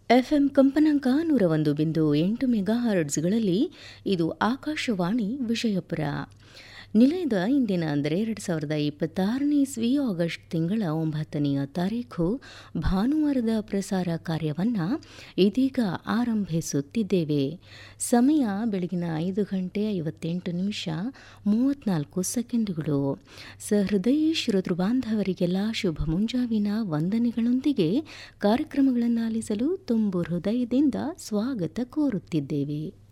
FM ಕಂಪನಾಂಕ ನೂರ ಒಂದು ಬಿಂದು ಎಂಟು ಮೆಗಾ ಹರ್ಡ್ಸ್ಗಳಲ್ಲಿ ಇದು ಆಕಾಶವಾಣಿ ವಿಜಯಪುರ ನಿಲಯದ ಇಂದಿನ ಅಂದರೆ ಎರಡು ಸಾವಿರದ ಇಪ್ಪತ್ತಾರನೇ ಇಸ್ವಿ ಆಗಸ್ಟ್ ತಿಂಗಳ ಒಂಬತ್ತನೆಯ ತಾರೀಖು ಭಾನುವಾರದ ಪ್ರಸಾರ ಕಾರ್ಯವನ್ನು ಇದೀಗ ಆರಂಭಿಸುತ್ತಿದ್ದೇವೆ ಸಮಯ ಬೆಳಗಿನ ಐದು ಗಂಟೆ ಐವತ್ತೆಂಟು ನಿಮಿಷ ಮೂವತ್ನಾಲ್ಕು ಸೆಕೆಂಡುಗಳು ಸಹೃದಯಿ ಶ್ರೋತೃ ಬಾಂಧವರಿಗೆಲ್ಲ ಶುಭ ಮುಂಜಾವಿನ ವಂದನೆಗಳೊಂದಿಗೆ ಕಾರ್ಯಕ್ರಮಗಳನ್ನು ಆಲಿಸಲು ತುಂಬು ಹೃದಯದಿಂದ ಸ್ವಾಗತ ಕೋರುತ್ತಿದ್ದೇವೆ